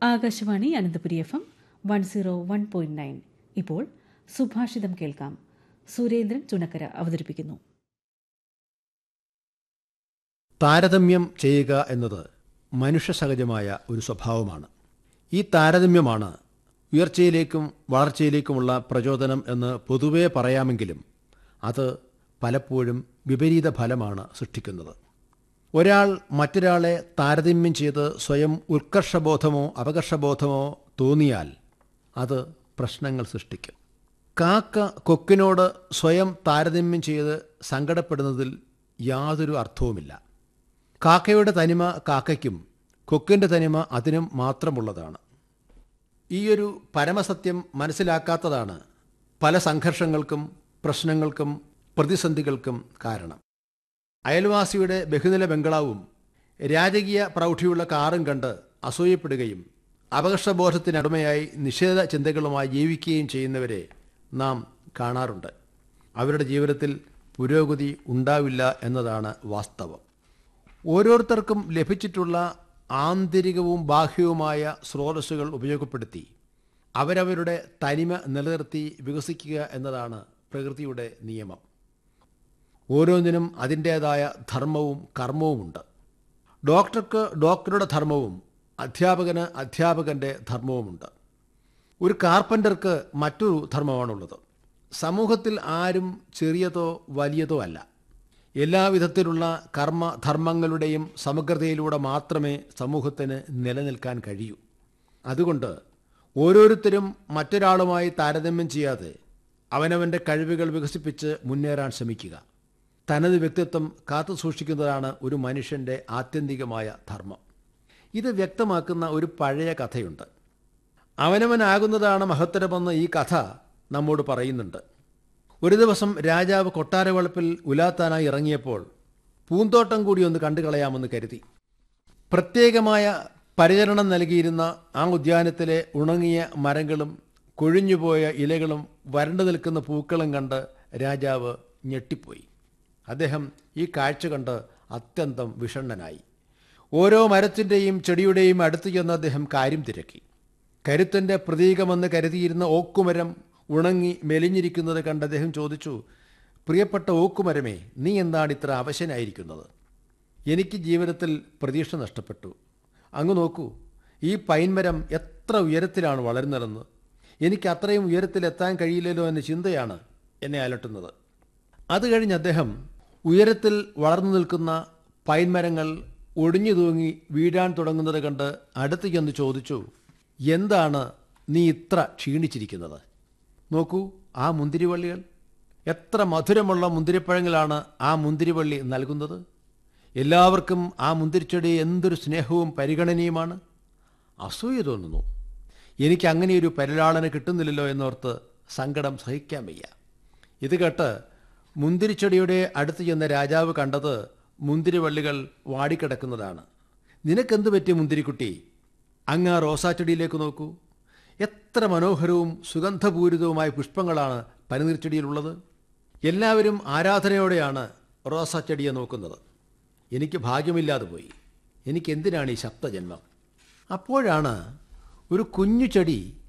Akashvani Ananthapuri F M one zero one point nine ഇപ്പോൾ സുഭാഷിതം കേൾക്കാം സുരേന്ദ്രൻ ചുണക്കര അവതരിപ്പിക്കുന്നു താരതമ്യം ചെയ്യുക എന്നത് മനുഷ്യസഹജമായ ഒരു സ്വഭാവമാണ് ഈ താരതമ്യമാണ് ഉയർച്ചയിലേക്കും വളർച്ചയിലേക്കുമുള്ള പ്രചോദനം എന്ന് പൊതുവേ പറയാമെങ്കിലും അത് പലപ്പോഴും വിപരീത ഫലമാണ് സൃഷ്ടിക്കുന്നത് ഒരാൾ മറ്റൊരാളെ താരതമ്യം ചെയ്ത് സ്വയം ഉത്കർഷബോധമോ അപകർഷബോധമോ തോന്നിയാൽ അത് പ്രശ്നങ്ങൾ സൃഷ്ടിക്കും കാക്ക കൊക്കിനോട് സ്വയം താരതമ്യം ചെയ്ത് സങ്കടപ്പെടുന്നതിൽ യാതൊരു അർത്ഥവുമില്ല കാക്കയുടെ തനിമ കാക്കയ്ക്കും കൊക്കിൻ്റെ തനിമ അതിനും മാത്രമുള്ളതാണ് ഈയൊരു പരമസത്യം മനസ്സിലാക്കാത്തതാണ് പല സംഘർഷങ്ങൾക്കും പ്രശ്നങ്ങൾക്കും പ്രതിസന്ധികൾക്കും കാരണം അയൽവാസിയുടെ ബഹുനില ബംഗ്ലാവും രാജകീയ പ്രൗഢിയുള്ള കാറും കണ്ട് അസൂയപ്പെടുകയും അപകർഷബോധത്തിനടിമയായി നിഷേധ ചിന്തകളുമായി ജീവിക്കുകയും ചെയ്യുന്നവരെ നാം കാണാറുണ്ട് അവരുടെ ജീവിതത്തിൽ പുരോഗതി ഉണ്ടാവില്ല എന്നതാണ് വാസ്തവം ഓരോരുത്തർക്കും ലഭിച്ചിട്ടുള്ള ആന്തരികവും ബാഹ്യവുമായ സ്രോതസ്സുകൾ ഉപയോഗപ്പെടുത്തി അവരവരുടെ തനിമ നിലനിർത്തി വികസിക്കുക എന്നതാണ് പ്രകൃതിയുടെ നിയമം ഓരോന്നിനും അതിൻ്റേതായ ധർമ്മവും കർമ്മവുമുണ്ട് ഡോക്ടർക്ക് ഡോക്ടറുടെ ധർമ്മവും അധ്യാപകന് അധ്യാപകൻ്റെ ധർമ്മവുമുണ്ട് ഒരു കാർപ്പൻ്റർക്ക് മറ്റൊരു ധർമ്മമാണുള്ളത് സമൂഹത്തിൽ ആരും ചെറിയതോ വലിയതോ അല്ല എല്ലാവിധത്തിലുള്ള കർമ്മ ധർമ്മങ്ങളുടെയും സമഗ്രതയിലൂടെ മാത്രമേ സമൂഹത്തിന് നിലനിൽക്കാൻ കഴിയൂ അതുകൊണ്ട് ഓരോരുത്തരും മറ്റൊരാളുമായി താരതമ്യം ചെയ്യാതെ അവനവൻ്റെ കഴിവുകൾ വികസിപ്പിച്ച് മുന്നേറാൻ ശ്രമിക്കുക തനത് വ്യക്തിത്വം കാത്തു സൂക്ഷിക്കുന്നതാണ് ഒരു മനുഷ്യൻ്റെ ആത്യന്തികമായ ധർമ്മം ഇത് വ്യക്തമാക്കുന്ന ഒരു പഴയ കഥയുണ്ട് അവനവനാകുന്നതാണ് മഹത്തരമെന്ന് ഈ കഥ നമ്മോട് പറയുന്നുണ്ട് ഒരു ദിവസം രാജാവ് കൊട്ടാരവളപ്പിൽ ഉലാത്താനായി ഇറങ്ങിയപ്പോൾ പൂന്തോട്ടം കൂടി ഒന്ന് കണ്ടു കളയാമെന്ന് കരുതി പ്രത്യേകമായ പരിചരണം നൽകിയിരുന്ന ആ ഉദ്യാനത്തിലെ ഉണങ്ങിയ മരങ്ങളും കൊഴിഞ്ഞുപോയ ഇലകളും വരണ്ടു നിൽക്കുന്ന പൂക്കളും കണ്ട് രാജാവ് ഞെട്ടിപ്പോയി അദ്ദേഹം ഈ കാഴ്ച കണ്ട് അത്യന്തം വിഷണ്ണനായി ഓരോ മരത്തിൻ്റെയും ചെടിയുടെയും അടുത്ത് ചെന്ന് അദ്ദേഹം കാര്യം തിരക്കി കരുത്തൻ്റെ പ്രതീകമെന്ന് കരുതിയിരുന്ന ഓക്കുമരം ഉണങ്ങി മെലിഞ്ഞിരിക്കുന്നത് കണ്ട് അദ്ദേഹം ചോദിച്ചു പ്രിയപ്പെട്ട ഓക്കുമരമേ നീ എന്താണ് ഇത്ര അവശനായിരിക്കുന്നത് എനിക്ക് ജീവിതത്തിൽ പ്രതീക്ഷ നഷ്ടപ്പെട്ടു അങ്ങ് നോക്കൂ ഈ പൈൻമരം എത്ര ഉയരത്തിലാണ് വളരുന്നതെന്ന് എനിക്ക് അത്രയും ഉയരത്തിലെത്താൻ കഴിയില്ലല്ലോ എന്ന ചിന്തയാണ് എന്നെ അലട്ടുന്നത് അത് കഴിഞ്ഞ് അദ്ദേഹം ഉയരത്തിൽ വളർന്നു നിൽക്കുന്ന പൈൻമരങ്ങൾ ഒടിഞ്ഞു തൂങ്ങി വീഴാൻ തുടങ്ങുന്നത് കണ്ട് അടുത്ത് ചെന്ന് ചോദിച്ചു എന്താണ് നീ ഇത്ര ക്ഷീണിച്ചിരിക്കുന്നത് നോക്കൂ ആ മുന്തിരിവള്ളികൾ എത്ര മധുരമുള്ള മുന്തിരിപ്പഴങ്ങളാണ് ആ മുന്തിരിവള്ളി നൽകുന്നത് എല്ലാവർക്കും ആ മുന്തിരിച്ചെടി എന്തൊരു സ്നേഹവും പരിഗണനയുമാണ് അസൂയ തോന്നുന്നു എനിക്ക് അങ്ങനെയൊരു പരിലാളന കിട്ടുന്നില്ലല്ലോ എന്നോർത്ത് സങ്കടം സഹിക്കാൻ വയ്യ ഇത് കേട്ട് മുന്തിരിച്ചെടിയുടെ അടുത്ത് ചെന്ന രാജാവ് കണ്ടത് മുന്തിരിവള്ളികൾ വാടിക്കിടക്കുന്നതാണ് നിനക്കെന്ത് പറ്റി മുന്തിരിക്കുട്ടി അങ്ങ് ആ റോസാച്ചെടിയിലേക്ക് നോക്കൂ എത്ര മനോഹരവും സുഗന്ധപൂരിതവുമായ പുഷ്പങ്ങളാണ് പനിനീർച്ചെടിയിലുള്ളത് എല്ലാവരും ആരാധനയോടെയാണ് റോസാച്ചെടിയെ നോക്കുന്നത് എനിക്ക് ഭാഗ്യമില്ലാതെ പോയി എനിക്കെന്തിനാണ് ഈ ശബ്ദജന്മം അപ്പോഴാണ് ഒരു കുഞ്ഞു ചെടി